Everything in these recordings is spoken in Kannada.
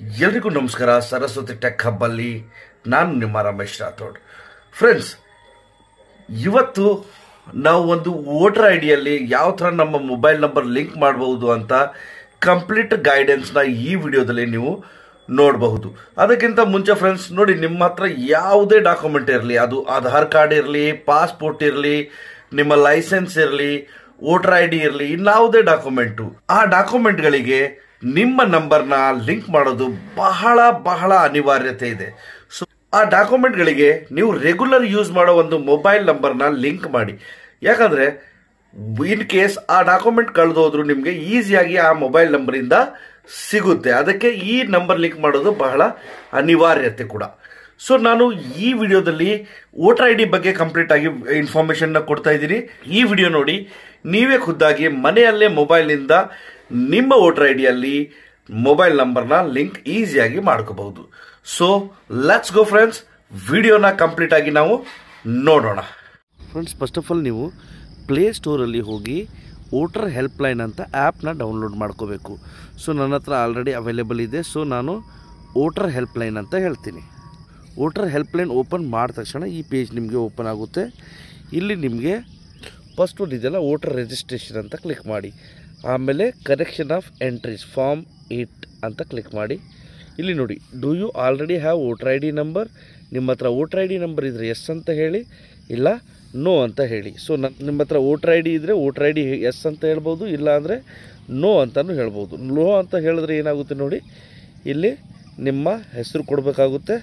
ಎಲ್ರಿಗೂ ನಮಸ್ಕಾರ ಸರಸ್ವತಿ ಟೆಕ್ ಹಬ್ಬಲ್ಲಿ ನಾನು ನಿಮ್ಮ ರಮೇಶ್ ರಾಥೋಡ್ ಫ್ರೆಂಡ್ಸ್ ಇವತ್ತು ನಾವು ಒಂದು ವೋಟರ್ ಐ ಡಿಯಲ್ಲಿ ಯಾವ ಥರ ನಮ್ಮ ಮೊಬೈಲ್ ನಂಬರ್ ಲಿಂಕ್ ಮಾಡಬಹುದು ಅಂತ ಕಂಪ್ಲೀಟ್ ಗೈಡೆನ್ಸ್ನ ಈ ವಿಡಿಯೋದಲ್ಲಿ ನೀವು ನೋಡಬಹುದು ಅದಕ್ಕಿಂತ ಮುಂಚೆ ಫ್ರೆಂಡ್ಸ್ ನೋಡಿ ನಿಮ್ಮ ಹತ್ರ ಯಾವುದೇ ಡಾಕ್ಯುಮೆಂಟ್ ಇರಲಿ ಅದು ಆಧಾರ್ ಕಾರ್ಡ್ ಇರಲಿ ಪಾಸ್ಪೋರ್ಟ್ ಇರಲಿ ನಿಮ್ಮ ಲೈಸೆನ್ಸ್ ಇರಲಿ ವೋಟರ್ ಐ ಡಿ ಇರಲಿ ಇನ್ಯಾವುದೇ ಡಾಕ್ಯುಮೆಂಟು ಆ ಡಾಕ್ಯುಮೆಂಟ್ಗಳಿಗೆ ನಿಮ್ಮ ನಂಬರ್ನ ಲಿಂಕ್ ಮಾಡೋದು ಬಹಳ ಬಹಳ ಅನಿವಾರ್ಯತೆ ಇದೆ ಸೊ ಆ ಡಾಕ್ಯುಮೆಂಟ್ಗಳಿಗೆ ನೀವು ರೆಗ್ಯುಲರ್ ಯೂಸ್ ಮಾಡೋ ಒಂದು ಮೊಬೈಲ್ ನಂಬರ್ನ ಲಿಂಕ್ ಮಾಡಿ ಯಾಕಂದರೆ ಇನ್ ಕೇಸ್ ಆ ಡಾಕ್ಯುಮೆಂಟ್ ಕಳೆದೋದ್ರು ನಿಮಗೆ ಈಸಿಯಾಗಿ ಆ ಮೊಬೈಲ್ ನಂಬರಿಂದ ಸಿಗುತ್ತೆ ಅದಕ್ಕೆ ಈ ನಂಬರ್ ಲಿಂಕ್ ಮಾಡೋದು ಬಹಳ ಅನಿವಾರ್ಯತೆ ಕೂಡ ಸೊ ನಾನು ಈ ವಿಡಿಯೋದಲ್ಲಿ ವೋಟರ್ ಐ ಡಿ ಬಗ್ಗೆ ಕಂಪ್ಲೀಟ್ ಆಗಿ ಇನ್ಫಾರ್ಮೇಷನ್ನ ಕೊಡ್ತಾ ಇದ್ದೀನಿ ಈ ವಿಡಿಯೋ ನೋಡಿ ನೀವೇ ಖುದ್ದಾಗಿ ಮನೆಯಲ್ಲೇ ಮೊಬೈಲ್ನಿಂದ ನಿಮ್ಮ ವೋಟರ್ ಐ ಡಿಯಲ್ಲಿ ಮೊಬೈಲ್ ನಂಬರ್ನ ಲಿಂಕ್ ಈಸಿಯಾಗಿ ಮಾಡ್ಕೋಬಹುದು ಸೊ ಲೆಟ್ಸ್ ಗೋ ಫ್ರೆಂಡ್ಸ್ ವಿಡಿಯೋನ ಕಂಪ್ಲೀಟ್ ಆಗಿ ನಾವು ನೋಡೋಣ ಫ್ರೆಂಡ್ಸ್ ಫಸ್ಟ್ ಆಫ್ ಆಲ್ ನೀವು ಪ್ಲೇ ಸ್ಟೋರಲ್ಲಿ ಹೋಗಿ ವೋಟರ್ ಹೆಲ್ಪ್ಲೈನ್ ಅಂತ ಆ್ಯಪ್ನ ಡೌನ್ಲೋಡ್ ಮಾಡ್ಕೋಬೇಕು ಸೊ ನನ್ನ ಹತ್ರ ಆಲ್ರೆಡಿ ಅವೈಲೇಬಲ್ ಇದೆ ಸೊ ನಾನು ವೋಟರ್ ಹೆಲ್ಪ್ಲೈನ್ ಅಂತ ಹೇಳ್ತೀನಿ ವೋಟರ್ ಹೆಲ್ಪ್ಲೈನ್ ಓಪನ್ ಮಾಡಿದ ತಕ್ಷಣ ಈ ಪೇಜ್ ನಿಮಗೆ ಓಪನ್ ಆಗುತ್ತೆ ಇಲ್ಲಿ ನಿಮಗೆ ಫಸ್ಟ್ ಒಂದು ಇದೆಲ್ಲ ವೋಟರ್ ರಿಜಿಸ್ಟ್ರೇಷನ್ ಅಂತ ಕ್ಲಿಕ್ ಮಾಡಿ ಆಮೇಲೆ correction of entries form eight ಅಂತ ಕ್ಲಿಕ್ ಮಾಡಿ ಇಲ್ಲಿ ನೋಡಿ do you already have voter I D number ನಿಮ್ಮ ಹತ್ರ ವೋಟರ್ ಐ ಡಿ ನಂಬರ್ ಇದ್ದರೆ ಎಸ್ ಅಂತ ಹೇಳಿ ಇಲ್ಲ ನೋ ಅಂತ ಹೇಳಿ ಸೊ ನನ್ನ ನಿಮ್ಮ ಹತ್ರ ವೋಟರ್ ಐ ಡಿ ಇದ್ದರೆ ವೋಟರ್ ಐ ಡಿ ಎಸ್ ಅಂತ ಹೇಳ್ಬೋದು ಇಲ್ಲ ಅಂದರೆ ನೋ ಅಂತಲೂ ಹೇಳ್ಬೋದು ನೋ ಅಂತ ಹೇಳಿದ್ರೆ ಏನಾಗುತ್ತೆ ನೋಡಿ ಇಲ್ಲಿ ನಿಮ್ಮ ಹೆಸರು ಕೊಡಬೇಕಾಗುತ್ತೆ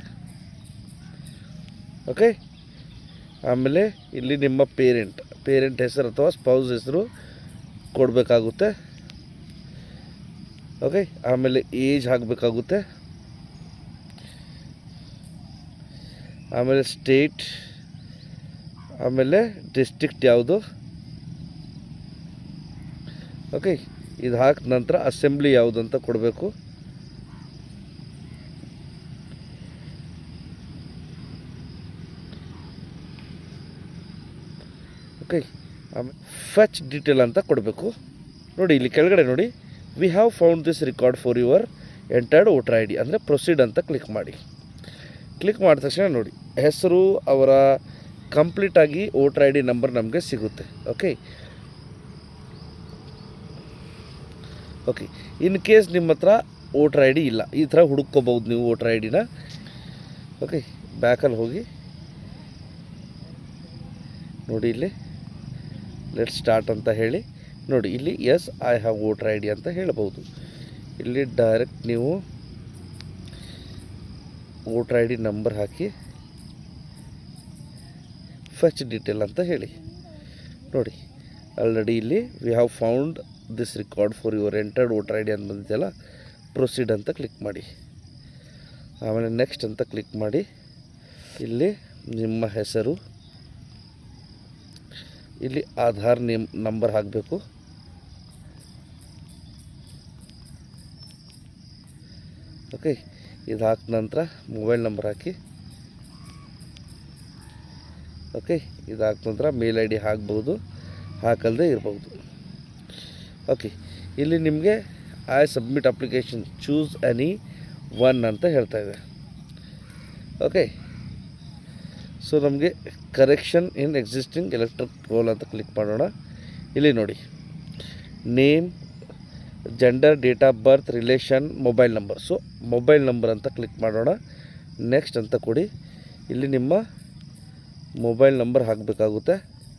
ಓಕೆ ಆಮೇಲೆ ಇಲ್ಲಿ ನಿಮ್ಮ ಪೇರೆಂಟ್ ಪೇರೆಂಟ್ ಹೆಸರು ಅಥವಾ ಸ್ಪೌಸ್ ಹೆಸರು ಕೊಡಬೇಕಾಗುತ್ತೆ ಓಕೆ ಆಮೇಲೆ ಏಜ್ ಹಾಕಬೇಕಾಗುತ್ತೆ ಆಮೇಲೆ ಸ್ಟೇಟ್ ಆಮೇಲೆ ಡಿಸ್ಟ್ರಿಕ್ಟ್ ಯಾವುದು ಓಕೆ ಇದು ಹಾಕಿದ ನಂತರ ಅಸೆಂಬ್ಲಿ ಯಾವುದು ಅಂತ ಕೊಡಬೇಕು ಓಕೆ ಆಮೇಲೆ ಫಚ್ ಡೀಟೇಲ್ ಅಂತ ಕೊಡಬೇಕು ನೋಡಿ ಇಲ್ಲಿ ಕೆಳಗಡೆ ನೋಡಿ we have found this record for your entered voter I D ಅಂದರೆ ಪ್ರೊಸೀಡ್ ಅಂತ ಕ್ಲಿಕ್ ಮಾಡಿ ಕ್ಲಿಕ್ ಮಾಡಿದ ತಕ್ಷಣ ನೋಡಿ ಹೆಸರು ಅವರ ಕಂಪ್ಲೀಟಾಗಿ ವೋಟರ್ ಐ ಡಿ ನಂಬರ್ ನಮಗೆ ಸಿಗುತ್ತೆ ಓಕೆ ಓಕೆ ಇನ್ ಕೇಸ್ ನಿಮ್ಮ ಹತ್ರ ವೋಟರ್ ಐ ಡಿ ಇಲ್ಲ ಈ ಥರ ಹುಡುಕ್ಕೋಬೋದು ನೀವು ವೋಟರ್ ಐ ಡಿನ ಓಕೆ ಬ್ಯಾಕಲ್ಲಿ ಹೋಗಿ ನೋಡಿ ಇಲ್ಲಿ ಲೆಟ್ ಸ್ಟಾರ್ಟ್ ಅಂತ ಹೇಳಿ ನೋಡಿ ಇಲ್ಲಿ yes I have voter I D ಅಂತ ಹೇಳ್ಬೋದು ಇಲ್ಲಿ ಡೈರೆಕ್ಟ್ ನೀವು ವೋಟರ್ ಐ ಡಿ ನಂಬರ್ ಹಾಕಿ ಫಸ್ಟ್ ಡೀಟೇಲ್ ಅಂತ ಹೇಳಿ ನೋಡಿ ಆಲ್ರೆಡಿ ಇಲ್ಲಿ we have found this record for your entered voter I D ಅಂತ ಬಂದಿದೆಯಲ್ಲ ಪ್ರೊಸೀಡ್ ಅಂತ ಕ್ಲಿಕ್ ಮಾಡಿ ಆಮೇಲೆ ನೆಕ್ಸ್ಟ್ ಅಂತ ಕ್ಲಿಕ್ ಮಾಡಿ ಇಲ್ಲಿ ನಿಮ್ಮ ಹೆಸರು ಇಲ್ಲಿ ಆಧಾರ್ ನೇಮ್ ನಂಬರ್ ಹಾಕಬೇಕು ಓಕೆ ಇದು ಹಾಕಿದ ನಂತರ ಮೊಬೈಲ್ ನಂಬರ್ ಹಾಕಿ ಓಕೆ ಇದು ಹಾಕಿದ ನಂತರ ಮೇಲ್ ಐ ಡಿ ಹಾಕ್ಬೋದು ಹಾಕಲ್ದೇ ಇರ್ಬೋದು ಓಕೆ ಇಲ್ಲಿ ನಿಮಗೆ I submit application choose any one ಅಂತ ಹೇಳ್ತಾ ಇದೆ ಓಕೆ ಸೊ ನಮಗೆ correction in existing electric roll ಅಂತ ಕ್ಲಿಕ್ ಮಾಡೋಣ ಇಲ್ಲಿ ನೋಡಿ name gender date of birth relation mobile number so mobile number ಅಂತ ಕ್ಲಿಕ್ ಮಾಡೋಣ ನೆಕ್ಸ್ಟ್ ಅಂತ ಕೊಡಿ ಇಲ್ಲಿ ನಿಮ್ಮ ಮೊಬೈಲ್ ನಂಬರ್ ಹಾಕಬೇಕಾಗುತ್ತೆ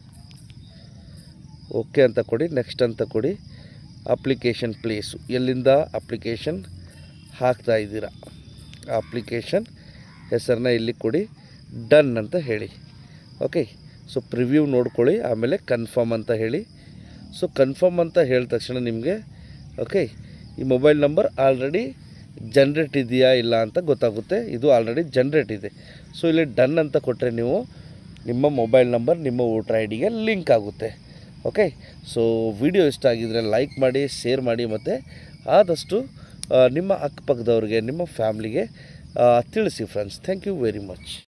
ಓಕೆ ಅಂತ ಕೊಡಿ ನೆಕ್ಸ್ಟ್ ಅಂತ ಕೊಡಿ ಅಪ್ಲಿಕೇಶನ್ ಪ್ಲೇಸು ಎಲ್ಲಿಂದ ಅಪ್ಲಿಕೇಶನ್ ಹಾಕ್ತಾ ಇದ್ದೀರಾ ಅಪ್ಲಿಕೇಶನ್ ಹೆಸರನ್ನ ಇಲ್ಲಿ ಕೊಡಿ ಡನ್ ಅಂತ ಹೇಳಿ ಓಕೆ ಸೊ ಪ್ರಿವ್ಯೂ ನೋಡ್ಕೊಳ್ಳಿ ಆಮೇಲೆ ಕನ್ಫರ್ಮ್ ಅಂತ ಹೇಳಿ ಸೊ ಕನ್ಫರ್ಮ್ ಅಂತ ಹೇಳಿದ ತಕ್ಷಣ ನಿಮಗೆ ಓಕೆ ಈ ಮೊಬೈಲ್ ನಂಬರ್ ಆಲ್ರೆಡಿ ಜನ್ರೇಟ್ ಇದೆಯಾ ಇಲ್ಲ ಅಂತ ಗೊತ್ತಾಗುತ್ತೆ ಇದು ಆಲ್ರೆಡಿ ಜನ್ರೇಟ್ ಇದೆ ಸೊ ಇಲ್ಲಿ ಡನ್ ಅಂತ ಕೊಟ್ಟರೆ ನೀವು ನಿಮ್ಮ ಮೊಬೈಲ್ ನಂಬರ್ ನಿಮ್ಮ ವೋಟರ್ ಐ ಡಿಗೆ ಲಿಂಕ್ ಆಗುತ್ತೆ ಓಕೆ ಸೊ ವಿಡಿಯೋ ಇಷ್ಟ ಆಗಿದರೆ ಲೈಕ್ ಮಾಡಿ ಶೇರ್ ಮಾಡಿ ಮತ್ತು ಆದಷ್ಟು ಆ, ನಿಮ್ಮ ಅಕ್ಕಪಕ್ಕದವ್ರಿಗೆ ನಿಮ್ಮ ಫ್ಯಾಮ್ಲಿಗೆ ತಿಳಿಸಿ friends thank you very much